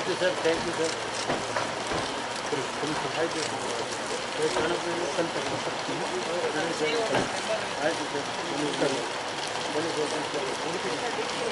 Thank you sir thank you sir ಆಯಿತು ಆಯಿತು sir ಬನ್ನಿ ಸರ್ ಬನ್ನಿ ಸರ್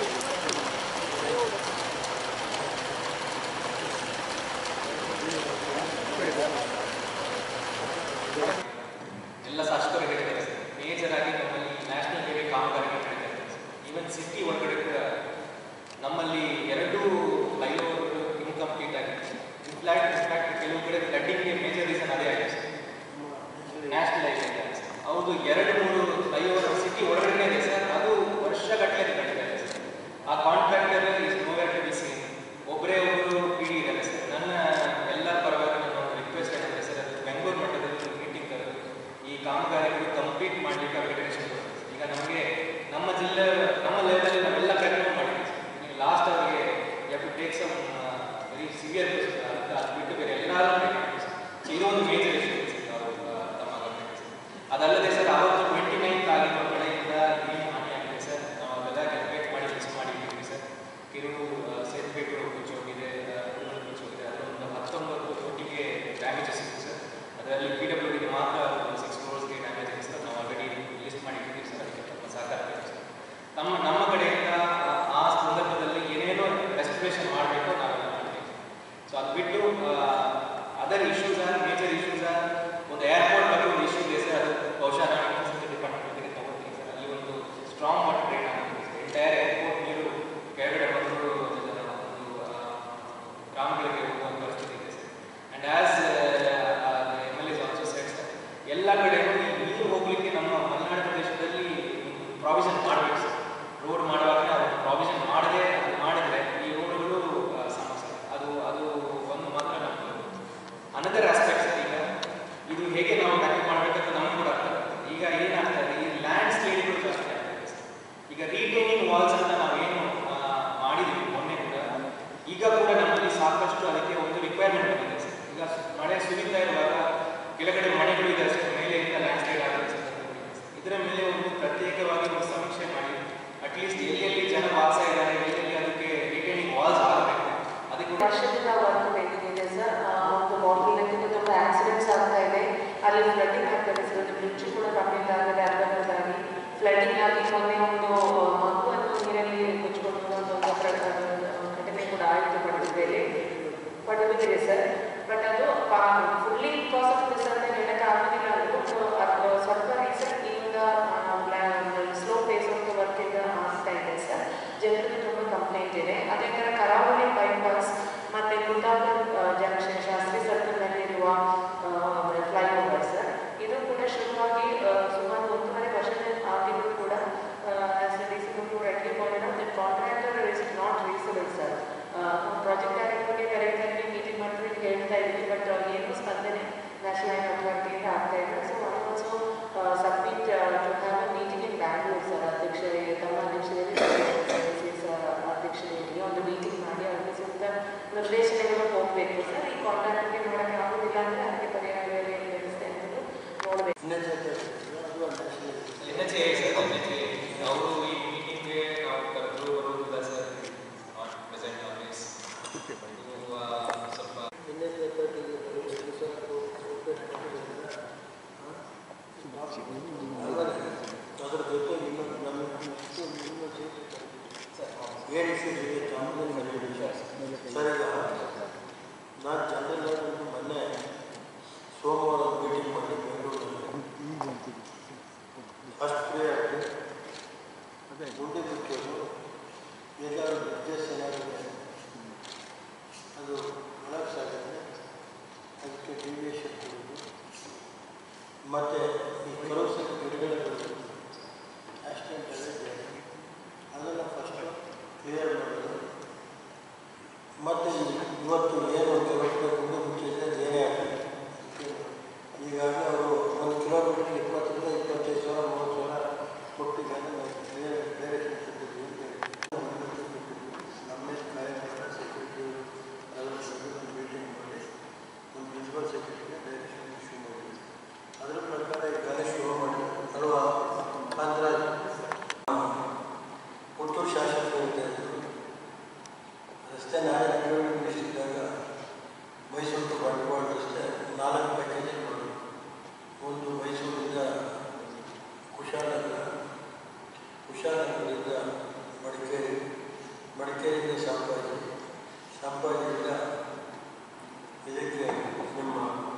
ಎಲ್ಲ ಶಾಸಕರು ಹೇಳಿದ್ದಾರೆ ಸರ್ ಮೇಜರ್ ಆಗಿ ನಮ್ಮಲ್ಲಿ ನ್ಯಾಷನಲ್ ಹೈವೇ ಕಾಮಗಾರಿ ನಡೀತಾ ಇದೆ ಈವನ್ ಸಿಟಿ ಒಳಗಡೆ ಕೂಡ ನಮ್ಮಲ್ಲಿ ಎರಡು ಫ್ಲೈಓವರ್ ಇನ್ಕಂಪ್ಲೀಟ್ ಆಗಿದೆ ಇನ್ಫ್ಲಾಟ್ ಇನ್ಫ್ಯಾಕ್ಟ್ ಕೆಲವು ಕಡೆ ಫ್ಲಡ್ಡಿಂಗ್ಗೆ ಮೇಜರ್ ರೀಸನ್ ಅದೇ ಆಗಿದೆ ಸರ್ ನ್ಯಾಷನಲ್ ಹೈವೇ ಹೌದು ಎರಡು ಮೂರು ಫ್ಲೈಓವರ್ ಸಿಟಿ ಒಳಗಡೆ ಇದೆ ಸರ್ ಅದು ವರ್ಷಗಟ್ಟಲೆ ನಡೀತಾ ಇದೆ ಸರ್ ಆ contractor is nowhere to be seen ಒಬ್ಬರೇ ಒಬ್ಬರು ಪಿ ಡಿ ಇದ್ದಾರೆ ಸರ್ ನನ್ನ ಎಲ್ಲ ಪರವಾಗಿ ನನ್ನ ಒಂದು ರಿಕ್ವೆಸ್ಟ್ ಏನಿದೆ ಸರ್ ಅದು ಬೆಂಗಳೂರು ಮಟ್ಟದಲ್ಲಿ ಮೀಟಿಂಗ್ ಕರೆದು ಈ ಕಾಮಗಾರಿಗಳು ಕಂಪ್ಲೀಟ್ ಮಾಡಲಿಕ್ಕೆ ವೆರಿಫಿಕೇಶನ್ ಈಗ ನಮಗೆ ನಮ್ಮ ಜಿಲ್ಲೆ ನಮ್ಮ ಲೆವೆಲಲ್ಲಿ ನಾವೆಲ್ಲ ಪ್ರಯತ್ನ ಮಾಡಿದ್ವಿ ಸರ್ ಲಾಸ್ಟ್ ಅವರಿಗೆ you to take some very severe ಅದು ಬಿಟ್ಟು ಬೇರೆ ಎಲ್ಲರೂ ಬೇಕಾಗಿದೆ ಸರ್ ಸೊ ಇದು ಒಂದು ಮೇಜರ್ ಇಶ್ಯೂ ಸರ್ ಅವರು ತಮ್ಮ ಗಮನಕ್ಕೆ ಸರ್ ಅದಲ್ಲದೆ ಸರ್ ಅವತ್ತು ಟ್ವೆಂಟಿ ನೈನ್ತ್ ಆಗಿರುವ ಕಡೆಯಿಂದ ಏನು ಹಾನಿಯಾಗಿದೆ ಸರ್ ನಾವು ಅವೆಲ್ಲ ಕ್ಯಾಲ್ಕುಲೇಟ್ ಮಾಡಿ ಲಿಸ್ಟ್ ಮಾಡಿದ್ದೀವಿ ಸರ್ ಕೆಲವು ಸೇತುವೆಗಳು ಮುಚ್ಚೋಗಿದೆ ರೋಡ್ ಮುಚ್ಚೋಗಿದೆ ಅದರೊಂದು ಹತ್ತೊಂಬತ್ತು ಕೋಟಿಗೆ ಡ್ಯಾಮೇಜಸ್ ಇದೆ ಸರ್ ಅದರಲ್ಲಿ ಪಿ ಡಬ್ಲ್ಯೂ ಡಿಗೆ ಮಾತ್ರ ಒಂದು ಸಿಕ್ಸ್ ಕ್ರೋರ್ಸ್ಗೆ ಡ್ಯಾಮೇಜ್ ಇದೆ ಸರ್ ನಾವು ಆಲ್ರೆಡಿ ಲಿಸ್ಟ್ ಮಾಡಿದ್ದೀವಿ ಸರ್ ಅದಕ್ಕೆ ತಮ್ಮ ಸಹಕಾರ ಬೇಕು ಸರ್ ನಮ್ಮ ನಮ್ಮ ಕಡೆಯಿಂದ ಆ- ಆ ಸಂದರ್ಭದಲ್ಲಿ ಏನೇನೋ ರೆಸ್ಟೋರೇಷನ್ ಮಾಡಬೇಕು ನಾವೆಲ್ಲ ಮಾಡ್ತೀವಿ ಸೊ ಅದು ಬಿಟ್ಟು other issues are major issues are ಒಂದು ಏರ್ಪೋರ್ಟ್ ಬಗ್ಗೆ ಒಂದು ಇಶ್ಯೂ ಇದೆ ಸರ್ ಅದು ಬಹುಶಃ ನಾನು ಇನ್ಫ್ರಾಸ್ಟ್ರಕ್ಚರ್ ಡಿಪಾರ್ಟ್ಮೆಂಟ್ಗೆ ತಗೋತೀನಿ ಸರ್ ಅಲ್ಲಿ ಒಂದು ಸ್ಟ್ರಾಂಗ್ ವಾಟರ್ ಡ್ರೈನ್ ಆಗಿದೆ ಸರ್ ಎಂಟೈರ್ ಏರ್ಪೋರ್ಟ್ ನೀರು ಕೆಳಗಡೆ ಬಂದು ಒಂದು ಆ, ಗ್ರಾಮಗಳಿಗೆ ಹೋಗುವಂಥ ಪರಿಸ್ಥಿತಿ ಇದೆ sir and as M L S also set sir ಎಲ್ಲ ಕಡೆಯೂ ಈ ನೀರು ಹೋಗಲಿಕ್ಕೆ ನಮ್ಮ ಮಲೆನಾಡು ಪ್ರದೇಶದಲ್ಲಿ ಪ್ರಾವಿಷನ್ ಮಾಡಬೇಕು ಸರ್ ರೋಡ್ ಮಾಡುವಾಗ ನಾವು ಪ್ರಾವಿಷನ್ ಮಾಡದೆ ಅದು ಮಾಡಿದ್ರೆ ಈ ರೋಡ್ಗಳು ಆ, ಸಮಸ್ಯೆ ಅದು ಅದು ಒಂದು ಮಾತ್ರ ನಮ್ಗೆ ಅನದರ್ ಆಸ್ಪೆಕ್ಟ್ಸ್ ಈಗ ಇದು ಹೇಗೆ ನಾವು ಟ್ಯಾಕಲ್ ಮಾಡಬೇಕಂತ ನಮ್ಗೆ ಕೂಡ ಅರ್ಥ ಆಗುತ್ತೆ. ಈಗ ಏನಾಗ್ತದೆ ಈ ಲ್ಯಾಂಡ್ ಸ್ಲೈಡ್ಗಳು ಜಾಸ್ತಿ ಆಗ್ತದೆ ಸರ್. ಈಗ ರೀಟೈನಿಂಗ್ ವಾಲ್ಸ್ ಅಂತ ನಾವೇನು ಆ, ಮಾಡಿದ್ವಿ ಮೊನ್ನೆ ಕೂಡ ಈಗ ಕೂಡ ನಮ್ಮಲ್ಲಿ ಸಾಕಷ್ಟು ಅದಕ್ಕೆ ಒಂದು ರಿಕ್ವೈರ್ಮೆಂಟ್ ಬಂದಿದೆ ಸರ್ ಈಗ ಸು- ಮಳೆ ಸುರಿತಾ ಇರುವಾಗ ಕೆಳಗಡೆ ಮನೆಗಳು ಇದೆ ಸರ್ ಮೇಲೆಯಿಂದ ಲ್ಯಾಂಡ್ ಸ್ಲೈಡ್ ಆಗುತ್ತೆ ಸರ್ ಇದರ ಮೇಲೆ ಒಂದು ಪ್ರತ್ಯೇಕವಾಗಿ ಒಂದು ಸಮೀಕ್ಷೆ ಮಾಡಿ ಅಟ್ಲೀಸ್ಟ್ ಎಲ್ಲೆಲ್ಲಿ ಜನ ವಾಸ ಇದ್ದಾರೆ ಎಲ್ಲೆಲ್ಲಿ ಅದಕ್ಕೆ ರಿಟೈನಿಂಗ್ ವಾಲ್ಸ್ ಆಗಬೇಕು ಅದಕ್ಕೆ ವರ್ಷದಿಂದ ವರ್ಕ್ ಪೆಂಡಿಂಗ್ ಇದೆ ಸರ್ ಆ, ಒಂದು ಬಾಟಲ್ ನೆಕ್ಕಿಂದ ತುಂಬ ಆಕ್ಸಿಡೆಂಟ್ಸ್ ಆಗ್ತಾ ಇದೆ ಅಲ್ಲಿ ಫ್ಲಡ್ಡಿಂಗ್ ಆಗ್ತಾ ಇದೆ ಸರ್ ಅದು ಬ್ರಿಡ್ಜ್ ಕೂಡ ಕಂಪ್ಲೀಟ್ ಆಗಿದೆ ಅರ್ಧಂಬರ್ಧಾಗಿ ಫ್ಲಡ್ಡಿಂಗ್ ಆಗಿ ಮೊನ್ನೆ ಒಂದು ಮಗುವನ್ನು ನೀರಲ್ಲಿ ಮುಚ್ಕೊಂಡು ಹೋಗುವಂಥ ಒಂದು ಪ್ರ- ಘಟನೆ ಕೂಡ ಆಯಿತು ಪಡುಬಿದ್ರೆಯಲ್ಲಿ ಪಡುಬಿದ್ರೆ ಸರ್ ಬಟ್ ಅದು ಫುಲ್ಲಿ ಕಾಸ್ ಆಫ್ ದಿಸ್ ಅಂತ ಹೇಳಕ್ಕೆ ಆಗೋದಿಲ್ಲ ಅಂದ್ರೂ ಅದು ಸ್ವಲ್ಪ ರೀಸೆಂಟ್ ಈಗ ಸ್ಲೋ ಪೇಸ್ ಆಫ್ ವರ್ಕ್ ಇಂದ ಆಗ್ತಾ ಇದೆ ಸರ್ ಜನರಿಗೆ ತುಂಬ ಕಂಪ್ಲೇಂಟ್ ಇದೆ ಅದೇ ಥರ ಕರಾವಳಿ ಬೈಪಾಸ್ ಮತ್ತು ಗುಂಡಾಪುರ ಜಂಕ್ಷನ್ ಶಾಸ್ತ್ರಿ ಸರ್ಕಲ್ನಲ್ಲಿರುವ ಫ್ಲೈಓವರ್ ಸರ್ ಇದು ಕೂಡ ಶುರುವಾಗಿ ಆ, ಸುಮಾರು ಒಂದೂವರೆ ವರ್ಷದ ಆಗಿದ್ರು ಕೂಡ ಡಿ ಸಿ ಕೂಡ at least point out that contractor is not reasonable sir project ಡೈರೆಕ್ಟರ್ಗೆ ಕರೆಕ್ಟ್ ಆಗಿ ಮೀಟಿಂಗ್ ಮಾಡ್ತೀವಿ ಹೇಳ್ತಾ ಇದ್ದೀವಿ ಬಟ್ ಏನೂ ಸ್ಪಂದನೆ ನ್ಯಾಷನಲ್ ಹೈವೇ ಅಥಾರಿಟಿಯಿಂದ ಆಗ್ತಾ ಇದೆ so I also submit to have a meeting in Bangalore sir ಅಧ್ಯಕ್ಷರೇ ತಮ್ಮ ಅಧ್ಯಕ್ಷರಲ್ಲಿ ಸರ್ವಿಸಸ್ ಅಧ್ಯಕ್ಷರಲ್ಲಿ ಒಂದು ಮೀಟಿಂಗ್ ಮಾಡಿ ಅದಕ್ಕೆ ಸೂಕ್ತ ನಿರ್ದೇಶನಗಳು ಹೋಗಬೇಕು ಸರ್ ಈ ಕಾಂಟ್ರಾಕ್ಟ್ಗೆ ಮಾಡೋಕ್ಕೆ ಆಗೋದಿಲ್ಲ ಅಂದರೆ ಅದಕ್ಕೆ ಪರಿಹಾರ ಬೇರೆ ವ್ಯವಸ್ಥೆ ಅಂತಲೂ ನೋಡಬೇಕು N H A sir N H A ಅವರು ಈ ಮೀಟಿಂಗ್ಗೆ ನಾವು ಕರೆದು ಬರುವುದಿಲ್ಲ ಸರ್ ನಾಟ್ ಪ್ರೆಸೆಂಟ್ ಆಲ್ವೇಸ್ ಇದು ಆ, ಸ್ವಲ್ಪ ಅದರ ಜೊತೆ ಇನ್ನೊಂದು ನಮ್ಮ ಏನು ಇಶ್ಯೂ ಇದೆ ಚಾಮರಾಜನಗರ ಸರ್ ಈಗ ನಾನು ಜನರಲ್ ಆಗಿ ಮೊನ್ನೆ ಸೋಮವಾರ ಮೀಟಿಂಗ್ ಮಾಡಿ ಬೆಂಗಳೂರಿನಲ್ಲಿ ಫಸ್ಟ್ ಪ್ರಿಯಾರಿಟಿ ಮುಂದೆ ಬಿಟ್ಟು ಎಲ್ಲರೂ ಬ್ರಿಡ್ಜಸ್ ಏನಾಗಿದೆ ಅದು ಕೊಲಾಪ್ಸ್ ಆಗಿದೆ ಅದಕ್ಕೆ ಡಿವಿಯೇಷನ್ ಕೊಡೋದು ಮತ್ತು ಈ ಕರೋಸನ್ ಗಿಡಗಳು ಆಕ್ಸಿಡೆಂಟ್ ಆಗಿದೆ ಅದನ್ನು ಫಸ್ಟು ಕ್ಲಿಯರ್ ಮಾಡೋದು ಮತ್ತು ಇವತ್ತು ಏನು ಕಿಲೋಮೀಟರ್ ಗುಂಡು ಮುಚ್ಚಿದ್ರೆ ಏನೇ ಆಗಲಿ ಹೀಗಾಗಿ ಅವರು ಒಂದು ಕಿಲೋಮೀಟರ್ ಇಪ್ಪತ್ತರಿಂದ ಇಪ್ಪತ್ತೈದು ಸಾವಿರ ಮೂವತ್ತು ಸಾವಿರ ಕೊಟ್ಟಿದ್ದಾರೆ ನಾವು ಬೇರೆ ಬೇರೆ ಕೆಲಸದಲ್ಲಿ ನಮ್ಮೇ ಕಾರ್ಯಕ್ರಮ ಸೆಕ್ರೆಟರಿ ಅದರ ಮೀಟಿಂಗ್ ಮಾಡಿ ಒಂದು ಪ್ರಿನ್ಸಿಪಲ್ ಸೆಕ್ರೆಟರಿಗೆ ಡೈರೆಕ್ಷನ್ ಇಶ್ಯೂ ಮಾಡಿದ್ವಿ ಅದರ ಪ್ರಕಾರ ಈಗಾಗಲೇ ಶುರು ಮಾಡಿ ಅರವತ್ತು ಕುಶಾಲನಗರ ಕುಶಾಲನಗರದಿಂದ ಮಡಿಕೇರಿ ಮಡಿಕೇರಿಯಿಂದ ಸಂಪಾಜಿ ಸಂಪಾಜಿಯಿಂದ ಇದಕ್ಕೆ ನಿಮ್ಮ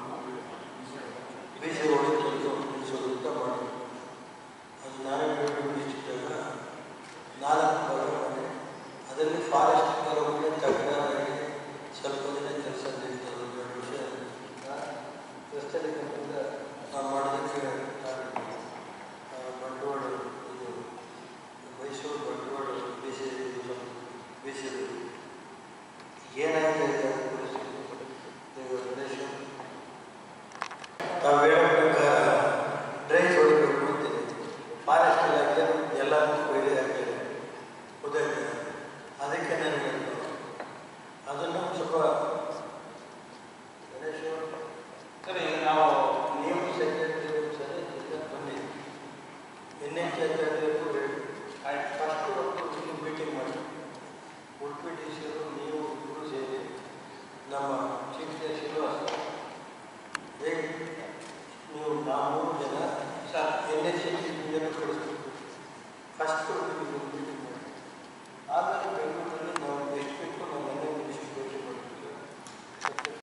ಬೀಜ ಹೊಡೆದು ನಿಲ್ಲಿಸೋದು ಅಂತ ಮಾಡಿ ಅದು ನಾನೇ ಇಷ್ಟಿದ್ದಾಗ ನಾಲ್ಕು ಭಾಗ ಮಾಡಿ ಅದರಲ್ಲಿ ಫಾರೆಸ್ಟ್ ಕೆಲವೊಮ್ಮೆ ತಕರಾರಾಗಿ ಸ್ವಲ್ಪ ದಿನ ಕೆಲಸ ನಡೀತದೆ ಒಂದು ಎರಡು ವರ್ಷ ರಸ್ತೆ ನಿಗಮದಿಂದ ನಾವು ಮಾಡೋದಕ್ಕೆ ನಾನು ಆ, ಬಂಡವಾಳ ಇದು ಮೈಸೂರು ಬಂಡವಾಳ ಬೀಸಿದ್ದು ಬೀಸಿದ್ದು ಏನಾಗಿದೆ ಈಗ ಪರಿಸ್ಥಿತಿ ನೀವು ಗಣೇಶ ತಾವು ಹೇಳೋ ಪ್ರಕಾರ ಡ್ರೈಸ್ ಹೊಡಿಬೇಕು ಅಂತೀನಿ ಫಾರೆಸ್ಟ್ ಇಲಾಖೆ ಎಲ್ಲರಿಗೂ ಕೊಯ್ಲಿ ಹಾಕಿದೆ ಗೊತ್ತಾಯ್ತು ಅದಕ್ಕೆ ನನಗೆ ಅದನ್ನು ಸ್ವಲ್ಪ ಗಣೇಶ ಸರ್ ಈಗ ನಾವು ನೀವು ಸೆಕ್ರೆಟರಿ ಸರಿ ಈಗ ಬನ್ನಿ ಎನ್ ಎಚ್ ಅಧಿಕಾರಿಗೂ ಹೇಳಿ ಫಸ್ಟ್ ಒಂದು ಇಲ್ಲಿ ಮೀಟಿಂಗ್ ಮಾಡಿ ಉಡುಪಿ ಡಿ ಸಿ ನೀವು ಇಬ್ಬರು ಸೇರಿ ನಮ್ಮ ಚೀಫ್ ಶ್ರೀನಿವಾಸ ಹೇಗೆ ನೀವು ನಾವು ಮೂರು ಜನ ಎನ್ ಎಚ್ ಜನ ಕಳಿಸ್ಬೇಕು ಫಸ್ಟ್